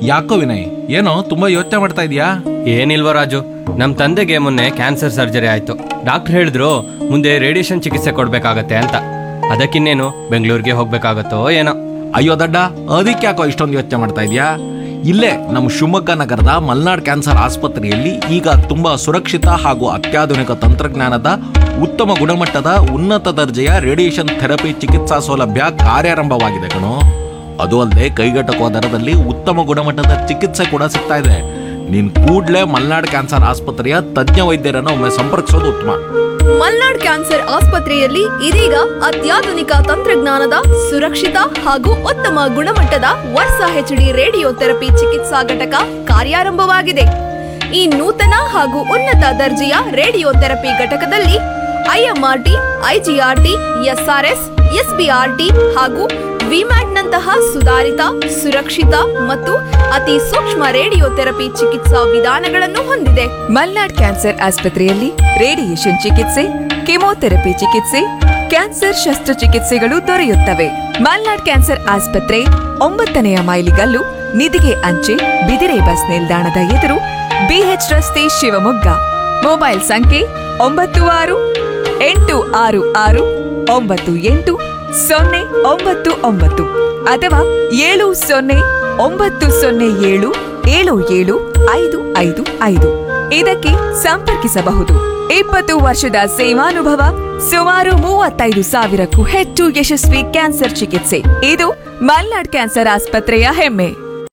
ಯಾಕೋ ವಿನಯ್ ಏನೋ ತುಂಬಾ ಯೋಚನೆ ಮಾಡ್ತಾ ಇದೀಯಾ ಏನಿಲ್ವ ರಾಜು ನಮ್ಮ ತಂದೆಗೆ ಮೊನ್ನೆ ಕ್ಯಾನ್ಸರ್ ಸರ್ಜರಿ ಆಯ್ತು ಡಾಕ್ಟರ್ ಹೇಳಿದ್ರು ಮುಂದೆ ರೇಡಿಯೇಷನ್ ಚಿಕಿತ್ಸೆ ಕೊಡ್ಬೇಕಾಗತ್ತೆ ಅಂತ ಅದಕ್ಕಿನ್ನೇನು ಬೆಂಗಳೂರಿಗೆ ಹೋಗ್ಬೇಕಾಗತ್ತೋ ಏನೋ ಅಯ್ಯೋ ದಡ್ಡ ಅದಕ್ಕೆ ಯಾಕೋ ಇಷ್ಟೊಂದು ಯೋಚನೆ ಮಾಡ್ತಾ ಇದೀಯಾ ಇಲ್ಲೇ ನಮ್ಮ ಶಿವಮೊಗ್ಗ ನಗರದ ಮಲ್ನಾಡ್ ಕ್ಯಾನ್ಸರ್ ಆಸ್ಪತ್ರೆಯಲ್ಲಿ ಈಗ ತುಂಬಾ ಸುರಕ್ಷಿತ ಹಾಗೂ ಅತ್ಯಾಧುನಿಕ ತಂತ್ರಜ್ಞಾನದ ಉತ್ತಮ ಗುಣಮಟ್ಟದ ಉನ್ನತ ದರ್ಜೆಯ ರೇಡಿಯೇಷನ್ ಥೆರಪಿ ಚಿಕಿತ್ಸಾ ಸೌಲಭ್ಯ ಕಾರ್ಯಾರಂಭವಾಗಿದೆ ಕಣೋ ಅದು ಅಲ್ಲದೆ ಕೈಗೆಟಕುವ ದರದಲ್ಲಿ ಉತ್ತಮ ಗುಣಮಟ್ಟದ ಚಿಕಿತ್ಸೆ ಕೂಡ ಸಿಗ್ತಾ ಇದೆ ನೀನ್ ಕೂಡ್ಲೇ ಮಲ್ನಾಡ್ ಕ್ಯಾನ್ಸರ್ ಆಸ್ಪತ್ರೆಯ ತಜ್ಞ ವೈದ್ಯರನ್ನು ಒಮ್ಮೆ ಸಂಪರ್ಕಿಸೋದು ಉತ್ತಮ ಮಲ್ನಾಡ್ ಕ್ಯಾನ್ಸರ್ ಆಸ್ಪತ್ರೆಯಲ್ಲಿ ಇದೀಗ ಅತ್ಯಾಧುನಿಕ ತಂತ್ರಜ್ಞಾನದ ಸುರಕ್ಷಿತ ಹಾಗೂ ಉತ್ತಮ ಗುಣಮಟ್ಟದ ವರ್ಸಾ ಹೆಚ್ಡಿ ರೇಡಿಯೋ ಥೆರಪಿ ಚಿಕಿತ್ಸಾ ಘಟಕ ಕಾರ್ಯಾರಂಭವಾಗಿದೆ ಈ ನೂತನ ಹಾಗೂ ಉನ್ನತ ದರ್ಜೆಯ ರೇಡಿಯೋ ಥೆರಪಿ ಘಟಕದಲ್ಲಿ ಐಎಂಆರ್ಟಿ ಐಜಿಆರ್ಟಿ ಎಸ್ಆರ್ಎಸ್ ಎಸ್ಬಿಆರ್ಟಿ ಹಾಗೂ ವಿಮ್ಯಾಟ್ನಂತಹ ಸುಧಾರಿತ ಸುರಕ್ಷಿತ ಮತ್ತು ಅತಿ ಸೂಕ್ಷ್ಮ ರೇಡಿಯೋ ಥೆರಪಿ ಚಿಕಿತ್ಸಾ ವಿಧಾನಗಳನ್ನು ಹೊಂದಿದೆ ಮಲ್ನಾಡ್ ಕ್ಯಾನ್ಸರ್ ಆಸ್ಪತ್ರೆಯಲ್ಲಿ ರೇಡಿಯೇಷನ್ ಚಿಕಿತ್ಸೆ ಕೆಮೊಥೆರಪಿ ಚಿಕಿತ್ಸೆ ಕ್ಯಾನ್ಸರ್ ಶಸ್ತ್ರಚಿಕಿತ್ಸೆಗಳು ದೊರೆಯುತ್ತವೆ ಮಲ್ನಾಡ್ ಕ್ಯಾನ್ಸರ್ ಆಸ್ಪತ್ರೆ ಒಂಬತ್ತನೆಯ ಮೈಲಿಗಲ್ಲು ನಿಧಿಗೆ ಅಂಚೆ ಬಿದಿರೆ ಬಸ್ ನಿಲ್ದಾಣದ ಎದುರು ಬಿಎಚ್ ರಸ್ತೆ ಶಿವಮೊಗ್ಗ ಮೊಬೈಲ್ ಸಂಖ್ಯೆ ಒಂಬತ್ತು ಆರು ಎಂಟು ಆರು ಆರು ಒಂಬತ್ತು ಎಂಟು ಸೊನ್ನೆ ಒಂಬತ್ತು ಒಂಬತ್ತು ಅಥವಾ ಏಳು ಸೊನ್ನೆ ಒಂಬತ್ತು ಸೊನ್ನೆ ಏಳು ಏಳು ಏಳು ಐದು ಐದು ಐದು ಇದಕ್ಕೆ ಸಂಪರ್ಕಿಸಬಹುದು ಇಪ್ಪತ್ತು ವರ್ಷದ ಸೇವಾನುಭವ ಸುಮಾರು ಮೂವತ್ತೈದು ಸಾವಿರಕ್ಕೂ ಹೆಚ್ಚು ಯಶಸ್ವಿ ಕ್ಯಾನ್ಸರ್ ಚಿಕಿತ್ಸೆ ಇದು ಮಲ್ನಾಡ್ ಕ್ಯಾನ್ಸರ್ ಆಸ್ಪತ್ರೆಯ ಹೆಮ್ಮೆ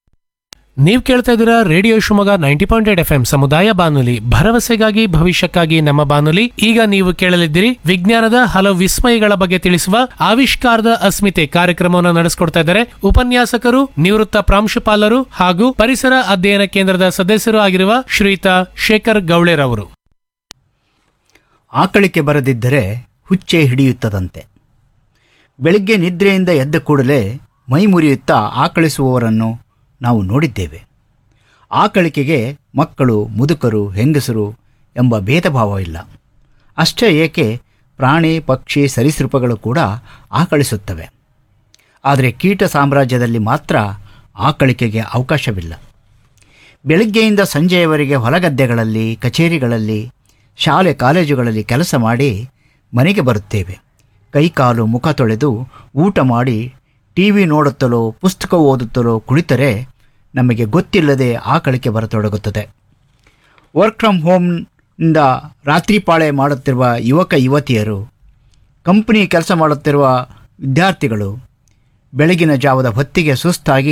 ನೀವು ಕೇಳ್ತಾ ಇದ್ದೀರಾ radio Shivamogga ninety point eight F M ಸಮುದಾಯ ಬಾನುಲಿ ಭರವಸೆಗಾಗಿ ಭವಿಷ್ಯಕ್ಕಾಗಿ ನಮ್ಮ ಬಾನುಲಿ ಈಗ ನೀವು ಕೇಳಲಿದ್ದೀರಿ ವಿಜ್ಞಾನದ ಹಲವು ವಿಸ್ಮಯಗಳ ಬಗ್ಗೆ ತಿಳಿಸುವ ಆವಿಷ್ಕಾರದ ಅಸ್ಮಿತೆ ಕಾರ್ಯಕ್ರಮವನ್ನು ನಡೆಸಿಕೊಡ್ತಾ ಇದ್ದಾರೆ ಉಪನ್ಯಾಸಕರು ನಿವೃತ್ತ ಪ್ರಾಂಶುಪಾಲರು ಹಾಗೂ ಪರಿಸರ ಅಧ್ಯಯನ ಕೇಂದ್ರದ ಸದಸ್ಯರು ಆಗಿರುವ ಶ್ರೀಯುತ ಶೇಖರ್ ಗೌಳೆರವರು ಆಕಳಿಕೆ ಬರದಿದ್ದರೆ ಹುಚ್ಚೆ ಹಿಡಿಯುತ್ತದಂತೆ ಬೆಳಿಗ್ಗೆ ನಿದ್ರೆಯಿಂದ ಎದ್ದ ಕೂಡಲೇ ಮೈ ಮುರಿಯುತ್ತಾ ಆಕಳಿಸುವವರನ್ನು ನಾವು ನೋಡಿದ್ದೇವೆ ಆಕಳಿಕೆಗೆ ಮಕ್ಕಳು ಮುದುಕರು ಹೆಂಗಸರು ಎಂಬ ಭೇದ ಭಾವವಿಲ್ಲ ಅಷ್ಟೇ ಏಕೆ ಪ್ರಾಣಿ ಪಕ್ಷಿ ಸರೀಸೃಪಗಳು ಕೂಡ ಆಕಳಿಸುತ್ತವೆ ಆದರೆ ಕೀಟ ಸಾಮ್ರಾಜ್ಯದಲ್ಲಿ ಮಾತ್ರ ಆಕಳಿಕೆಗೆ ಅವಕಾಶವಿಲ್ಲ ಬೆಳಗ್ಗೆಯಿಂದ ಸಂಜೆಯವರೆಗೆ ಹೊಲಗದ್ದೆಗಳಲ್ಲಿ ಕಚೇರಿಗಳಲ್ಲಿ ಶಾಲೆ ಕಾಲೇಜುಗಳಲ್ಲಿ ಕೆಲಸ ಮಾಡಿ ಮನೆಗೆ ಬರುತ್ತೇವೆ ಕೈಕಾಲು ಮುಖ ತೊಳೆದು ಊಟ ಮಾಡಿ ಟಿ ವಿ ನೋಡುತ್ತಲೋ ಪುಸ್ತಕ ಓದುತ್ತಲೋ ಕುಳಿತರೆ ನಮಗೆ ಗೊತ್ತಿಲ್ಲದೆ ಆಕಳಿಕೆ ಬರತೊಡಗುತ್ತದೆ ವರ್ಕ್ ಫ್ರಮ್ ಹೋಮ್ನಿಂದ ರಾತ್ರಿ ಪಾಳೆ ಮಾಡುತ್ತಿರುವ ಯುವಕ ಯುವತಿಯರು ಕಂಪನಿ ಕೆಲಸ ಮಾಡುತ್ತಿರುವ ವಿದ್ಯಾರ್ಥಿಗಳು ಬೆಳಗಿನ ಜಾವದ ಹೊತ್ತಿಗೆ ಸುಸ್ತಾಗಿ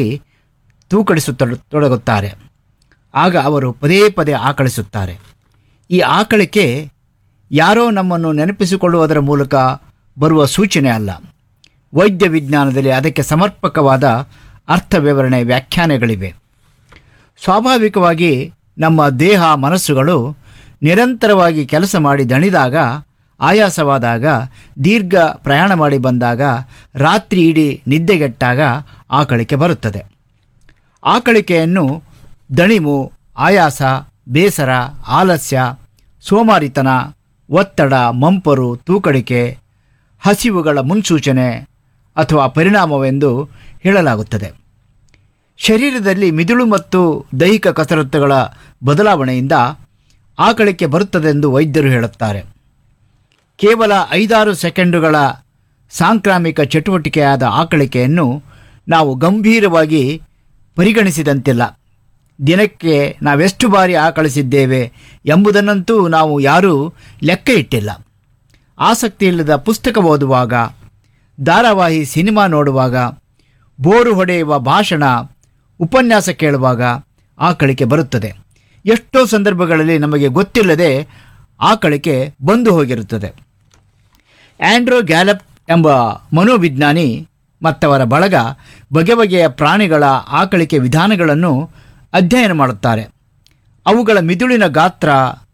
ತೂಕಡಿಸುತ್ತೊಡಗುತ್ತಾರೆ ಆಗ ಅವರು ಪದೇ ಪದೇ ಆಕಳಿಸುತ್ತಾರೆ ಈ ಆಕಳಿಕೆ ಯಾರೋ ನಮ್ಮನ್ನು ನೆನಪಿಸಿಕೊಳ್ಳುವುದರ ಮೂಲಕ ಬರುವ ಸೂಚನೆ ಅಲ್ಲ ವೈದ್ಯ ವಿಜ್ಞಾನದಲ್ಲಿ ಅದಕ್ಕೆ ಸಮರ್ಪಕವಾದ ಅರ್ಥ ವಿವರಣೆ ವ್ಯಾಖ್ಯಾನಗಳಿವೆ ಸ್ವಾಭಾವಿಕವಾಗಿ ನಮ್ಮ ದೇಹ ಮನಸ್ಸುಗಳು ನಿರಂತರವಾಗಿ ಕೆಲಸ ಮಾಡಿ ದಣಿದಾಗ ಆಯಾಸವಾದಾಗ ದೀರ್ಘ ಪ್ರಯಾಣ ಮಾಡಿ ಬಂದಾಗ ರಾತ್ರಿ ಇಡೀ ನಿದ್ದೆಗೆಟ್ಟಾಗ ಆಕಳಿಕೆ ಬರುತ್ತದೆ ಆಕಳಿಕೆಯನ್ನು ದಣಿವು ಆಯಾಸ ಬೇಸರ ಆಲಸ್ಯ ಸೋಮಾರಿತನ ಒತ್ತಡ ಮಂಪರು ತೂಕಡಿಕೆ ಹಸಿವುಗಳ ಮುನ್ಸೂಚನೆ ಅಥವಾ ಪರಿಣಾಮವೆಂದು ಹೇಳಲಾಗುತ್ತದೆ ಶರೀರದಲ್ಲಿ ಮಿದುಳು ಮತ್ತು ದೈಹಿಕ ಕಸರತ್ತುಗಳ ಬದಲಾವಣೆಯಿಂದ ಆಕಳಿಕೆ ಬರುತ್ತದೆಂದು ವೈದ್ಯರು ಹೇಳುತ್ತಾರೆ ಕೇವಲ ಐದಾರು ಸೆಕೆಂಡುಗಳ ಸಾಂಕ್ರಾಮಿಕ ಚಟುವಟಿಕೆಯಾದ ಆಕಳಿಕೆಯನ್ನು ನಾವು ಗಂಭೀರವಾಗಿ ಪರಿಗಣಿಸಿದಂತಿಲ್ಲ ದಿನಕ್ಕೆ ನಾವೆಷ್ಟು ಬಾರಿ ಆಕಳಿಸಿದ್ದೇವೆ ಎಂಬುದನ್ನಂತೂ ನಾವು ಯಾರೂ ಲೆಕ್ಕ ಇಟ್ಟಿಲ್ಲ ಆಸಕ್ತಿ ಇಲ್ಲದ ಪುಸ್ತಕ ಓದುವಾಗ ಧಾರಾವಾಹಿ ಸಿನಿಮಾ ನೋಡುವಾಗ ಬೋರು ಹೊಡೆಯುವ ಭಾಷಣ ಉಪನ್ಯಾಸ ಕೇಳುವಾಗ ಆಕಳಿಕೆ ಬರುತ್ತದೆ ಎಷ್ಟೋ ಸಂದರ್ಭಗಳಲ್ಲಿ ನಮಗೆ ಗೊತ್ತಿಲ್ಲದೆ ಆಕಳಿಕೆ ಬಂದು ಹೋಗಿರುತ್ತದೆ ಆಂಡ್ರೋ ಗ್ಯಾಲಪ್ ಎಂಬ ಮನೋವಿಜ್ಞಾನಿ ಮತ್ತವರ ಬಳಗ ಬಗೆ ಬಗೆಯ ಪ್ರಾಣಿಗಳ ಆಕಳಿಕೆ ವಿಧಾನಗಳನ್ನು ಅಧ್ಯಯನ ಮಾಡುತ್ತಾರೆ ಅವುಗಳ ಮಿದುಳಿನ ಗಾತ್ರ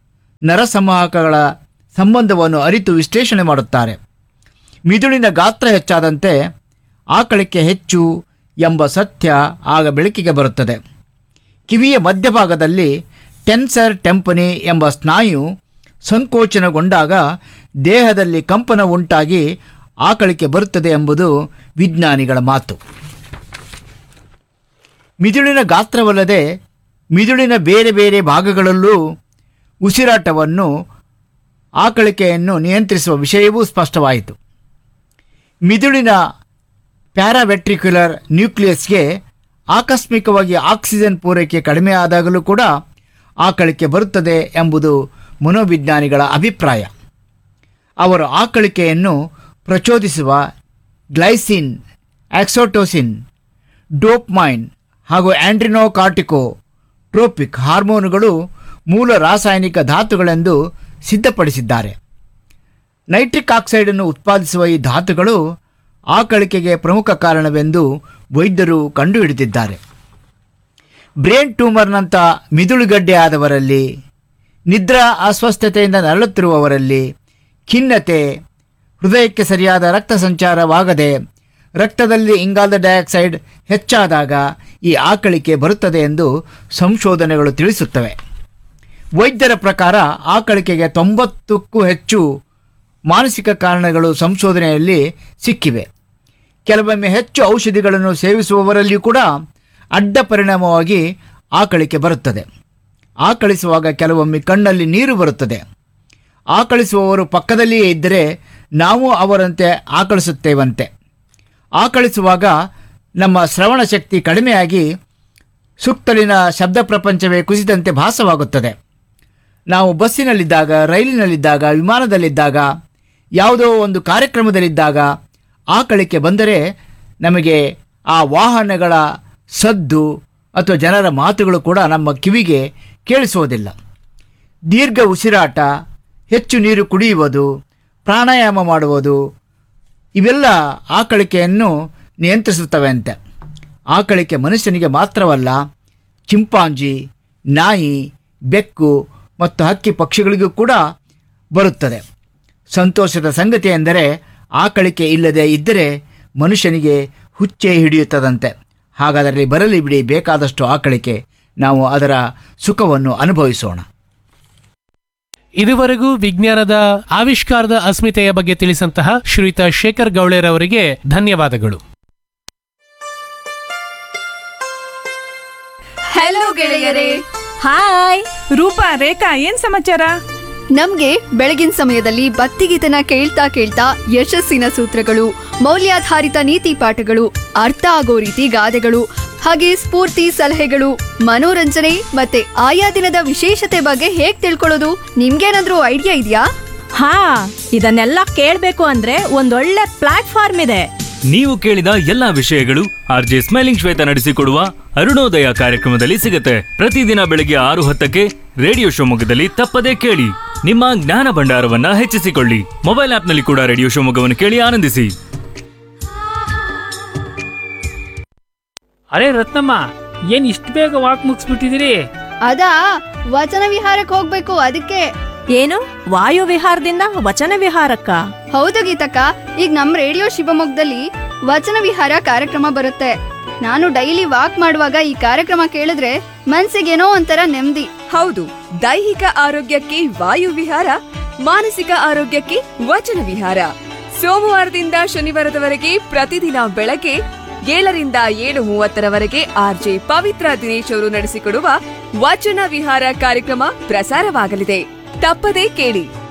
ನರಸಂವಾಹಕಗಳ ಸಂಬಂಧವನ್ನು ಅರಿತು ವಿಶ್ಲೇಷಣೆ ಮಾಡುತ್ತಾರೆ ಮಿದುಳಿನ ಗಾತ್ರ ಹೆಚ್ಚಾದಂತೆ ಆಕಳಿಕೆ ಹೆಚ್ಚು ಎಂಬ ಸತ್ಯ ಆಗ ಬೆಳಕಿಗೆ ಬರುತ್ತದೆ ಕಿವಿಯ ಮಧ್ಯಭಾಗದಲ್ಲಿ ಟೆನ್ಸರ್ ಟೆಂಪನಿ ಎಂಬ ಸ್ನಾಯು ಸಂಕೋಚನಗೊಂಡಾಗ ದೇಹದಲ್ಲಿ ಕಂಪನ ಉಂಟಾಗಿ ಆಕಳಿಕೆ ಬರುತ್ತದೆ ಎಂಬುದು ವಿಜ್ಞಾನಿಗಳ ಮಾತು ಮಿದುಳಿನ ಗಾತ್ರವಲ್ಲದೆ ಮಿದುಳಿನ ಬೇರೆ ಬೇರೆ ಭಾಗಗಳಲ್ಲೂ ಉಸಿರಾಟವನ್ನು ಆಕಳಿಕೆಯನ್ನು ನಿಯಂತ್ರಿಸುವ ವಿಷಯವೂ ಸ್ಪಷ್ಟವಾಯಿತು ಮಿದುಳಿನ ಪ್ಯಾರಾವೆಟ್ರಿಕ್ಯುಲರ್ ನ್ಯೂಕ್ಲಿಯಸ್ಗೆ ಆಕಸ್ಮಿಕವಾಗಿ ಆಕ್ಸಿಜನ್ ಪೂರೈಕೆ ಕಡಿಮೆ ಆದಾಗಲೂ ಕೂಡ ಆಕಳಿಕೆ ಬರುತ್ತದೆ ಎಂಬುದು ಮನೋವಿಜ್ಞಾನಿಗಳ ಅಭಿಪ್ರಾಯ ಅವರು ಆಕಳಿಕೆಯನ್ನು ಪ್ರಚೋದಿಸುವ ಗ್ಲೈಸಿನ್ ಆಕ್ಸೋಟೋಸಿನ್ ಡೋಪ್ಮೈನ್ ಹಾಗೂ ಆಂಡ್ರಿನೋಕಾರ್ಟಿಕೋ ಟ್ರೋಪಿಕ್ ಹಾರ್ಮೋನುಗಳು ಮೂಲ ರಾಸಾಯನಿಕ ಧಾತುಗಳೆಂದು ಸಿದ್ಧಪಡಿಸಿದ್ದಾರೆ ನೈಟ್ರಿಕ್ ಆಕ್ಸೈಡನ್ನು ಉತ್ಪಾದಿಸುವ ಈ ಧಾತುಗಳು ಆಕಳಿಕೆಗೆ ಪ್ರಮುಖ ಕಾರಣವೆಂದು ವೈದ್ಯರು ಕಂಡುಹಿಡಿದಿದ್ದಾರೆ ಬ್ರೇನ್ ಟ್ಯೂಮರ್ನಂಥ ಮಿದುಳುಗಡ್ಡೆ ಆದವರಲ್ಲಿ ನಿದ್ರಾ ಅಸ್ವಸ್ಥತೆಯಿಂದ ನರಳುತ್ತಿರುವವರಲ್ಲಿ ಖಿನ್ನತೆ ಹೃದಯಕ್ಕೆ ಸರಿಯಾದ ರಕ್ತ ಸಂಚಾರವಾಗದೆ ರಕ್ತದಲ್ಲಿ ಇಂಗಾಲದ ಡೈಆಕ್ಸೈಡ್ ಹೆಚ್ಚಾದಾಗ ಈ ಆಕಳಿಕೆ ಬರುತ್ತದೆ ಎಂದು ಸಂಶೋಧನೆಗಳು ತಿಳಿಸುತ್ತವೆ ವೈದ್ಯರ ಪ್ರಕಾರ ಆಕಳಿಕೆಗೆ ತೊಂಬತ್ತಕ್ಕೂ ಹೆಚ್ಚು ಮಾನಸಿಕ ಕಾರಣಗಳು ಸಂಶೋಧನೆಯಲ್ಲಿ ಸಿಕ್ಕಿವೆ ಕೆಲವೊಮ್ಮೆ ಹೆಚ್ಚು ಔಷಧಿಗಳನ್ನು ಸೇವಿಸುವವರಲ್ಲಿಯೂ ಕೂಡ ಅಡ್ಡ ಪರಿಣಾಮವಾಗಿ ಆಕಳಿಕೆ ಬರುತ್ತದೆ ಆಕಳಿಸುವಾಗ ಕೆಲವೊಮ್ಮೆ ಕಣ್ಣಲ್ಲಿ ನೀರು ಬರುತ್ತದೆ ಆಕಳಿಸುವವರು ಪಕ್ಕದಲ್ಲಿಯೇ ಇದ್ದರೆ ನಾವು ಅವರಂತೆ ಆಕಳಿಸುತ್ತೇವಂತೆ ಆಕಳಿಸುವಾಗ ನಮ್ಮ ಶ್ರವಣ ಶಕ್ತಿ ಕಡಿಮೆಯಾಗಿ ಸುತ್ತಲಿನ ಶಬ್ದ ಪ್ರಪಂಚವೇ ಕುಸಿದಂತೆ ಭಾಸವಾಗುತ್ತದೆ ನಾವು ಬಸ್ಸಿನಲ್ಲಿದ್ದಾಗ ರೈಲಿನಲ್ಲಿದ್ದಾಗ ವಿಮಾನದಲ್ಲಿದ್ದಾಗ ಯಾವುದೋ ಒಂದು ಕಾರ್ಯಕ್ರಮದಲ್ಲಿದ್ದಾಗ ಆಕಳಿಕೆ ಬಂದರೆ ನಮಗೆ ಆ ವಾಹನಗಳ ಸದ್ದು ಅಥವಾ ಜನರ ಮಾತುಗಳು ಕೂಡ ನಮ್ಮ ಕಿವಿಗೆ ಕೇಳಿಸುವುದಿಲ್ಲ ದೀರ್ಘ ಉಸಿರಾಟ ಹೆಚ್ಚು ನೀರು ಕುಡಿಯುವುದು ಪ್ರಾಣಾಯಾಮ ಮಾಡುವುದು ಇವೆಲ್ಲ ಆಕಳಿಕೆಯನ್ನು ನಿಯಂತ್ರಿಸುತ್ತವೆ ಅಂತೆ ಆಕಳಿಕೆ ಮನುಷ್ಯನಿಗೆ ಮಾತ್ರವಲ್ಲ ಚಿಂಪಾಂಜಿ ನಾಯಿ ಬೆಕ್ಕು ಮತ್ತು ಹಕ್ಕಿ ಪಕ್ಷಿಗಳಿಗೂ ಕೂಡ ಬರುತ್ತದೆ ಸಂತೋಷದ ಸಂಗತಿ ಎಂದರೆ ಆಕಳಿಕೆ ಇಲ್ಲದೆ ಇದ್ದರೆ ಮನುಷ್ಯನಿಗೆ ಹುಚ್ಚೆ ಹಿಡಿಯುತ್ತದಂತೆ ಹಾಗಾದರೆ ಬರಲಿ ಬಿಡಿ ಬೇಕಾದಷ್ಟು ಆಕಳಿಕೆ ನಾವು ಅದರ ಸುಖವನ್ನು ಅನುಭವಿಸೋಣ ಇದುವರೆಗೂ ವಿಜ್ಞಾನದ ಆವಿಷ್ಕಾರದ ಅಸ್ಮಿತೆಯ ಬಗ್ಗೆ ತಿಳಿಸಂತಹ ಶ್ರೀಯುತ ಶೇಖರ್ ಗೌಳೇರ್ ಅವರಿಗೆ ಧನ್ಯವಾದಗಳು ಹಲೋ ಗೆಳೆಯರೇ ಹಾಯ್ ರೂಪಾ ರೇಖಾ ಏನ್ ಸಮಾಚಾರ ನಮ್ಗೆ ಬೆಳಗಿನ ಸಮಯದಲ್ಲಿ ಭಕ್ತಿಗೀತನ ಕೇಳ್ತಾ ಕೇಳ್ತಾ ಯಶಸ್ಸಿನ ಸೂತ್ರಗಳು ಮೌಲ್ಯಾಧಾರಿತ ನೀತಿ ಪಾಠಗಳು ಅರ್ಥ ಆಗೋ ರೀತಿ ಗಾದೆಗಳು ಹಾಗೆ ಸ್ಫೂರ್ತಿ ಸಲಹೆಗಳು ಮನೋರಂಜನೆ ಮತ್ತೆ ಆಯಾ ದಿನದ ವಿಶೇಷತೆ ಬಗ್ಗೆ ಹೇಗ್ ತಿಳ್ಕೊಳ್ಳೋದು ನಿಮ್ಗೇನಾದ್ರೂ ಐಡಿಯಾ ಇದೆಯಾ ಹಾ ಇದನ್ನೆಲ್ಲ ಕೇಳ್ಬೇಕು ಅಂದ್ರೆ ಒಂದೊಳ್ಳೆ ಪ್ಲಾಟ್ಫಾರ್ಮ್ ಇದೆ ನೀವು ಕೇಳಿದ ಎಲ್ಲಾ ವಿಷಯಗಳು ಆರ್ ಜೆ ಸ್ಮೈಲಿಂಗ್ ಶ್ವೇತ ನಡೆಸಿಕೊಡುವ ಅರುಣೋದಯ ಕಾರ್ಯಕ್ರಮದಲ್ಲಿ ಸಿಗುತ್ತೆ ಪ್ರತಿದಿನ ಬೆಳಿಗ್ಗೆ ಆರು ಹತ್ತಕ್ಕೆ ರೇಡಿಯೋ ಶಿವಮೊಗ್ಗದಲ್ಲಿ ತಪ್ಪದೇ ಕೇಳಿ ನಿಮ್ಮ ಜ್ಞಾನ ಭಂಡಾರವನ್ನ ಹೆಚ್ಚಿಸಿಕೊಳ್ಳಿ ಮೊಬೈಲ್ ಆಪ್ನಲ್ಲಿ ಕೂಡ ರೇಡಿಯೋ ಶಿವಮೊಗ್ಗವನ್ನು ಕೇಳಿ ಆನಂದಿಸಿ ಅರೆ ರತ್ನಮ್ಮ ಏನ್ ಇಷ್ಟು ಬೇಗ ವಾಕ್ ಮುಗಿಸ್ಬಿಟ್ಟಿದ್ದೀರಿ ಅದಾ ವಚನ ವಿಹಾರಕ್ಕೆ ಹೋಗ್ಬೇಕು ಅದಕ್ಕೆ ಏನು ವಾಯು ವಿಹಾರದಿಂದ ವಚನ ವಿಹಾರಕ್ಕ ಹೌದು ಗೀತಕ್ಕ ಈಗ ನಮ್ ರೇಡಿಯೋ ಶಿವಮೊಗ್ಗದಲ್ಲಿ ವಚನ ವಿಹಾರ ಕಾರ್ಯಕ್ರಮ ಬರುತ್ತೆ ನಾನು ಡೈಲಿ ವಾಕ್ ಮಾಡುವಾಗ ಈ ಕಾರ್ಯಕ್ರಮ ಕೇಳಿದ್ರೆ ಮನ್ಸಿಗೇನೋ ಒಂಥರ ನೆಮ್ಮದಿ ಹೌದು ದೈಹಿಕ ಆರೋಗ್ಯಕ್ಕೆ ವಾಯು ವಿಹಾರ ಮಾನಸಿಕ ಆರೋಗ್ಯಕ್ಕೆ ವಚನ ವಿಹಾರ ಸೋಮವಾರದಿಂದ ಶನಿವಾರದವರೆಗೆ ಪ್ರತಿದಿನ ಬೆಳಗ್ಗೆ ಏಳರಿಂದ ಏಳು ಮೂವತ್ತರವರೆಗೆ ಆರ್ಜೆ ಪವಿತ್ರ ದಿನೇಶ್ ಅವರು ನಡೆಸಿಕೊಡುವ ವಚನ ವಿಹಾರ ಕಾರ್ಯಕ್ರಮ ಪ್ರಸಾರವಾಗಲಿದೆ ತಪ್ಪದೇ ಕೇಳಿ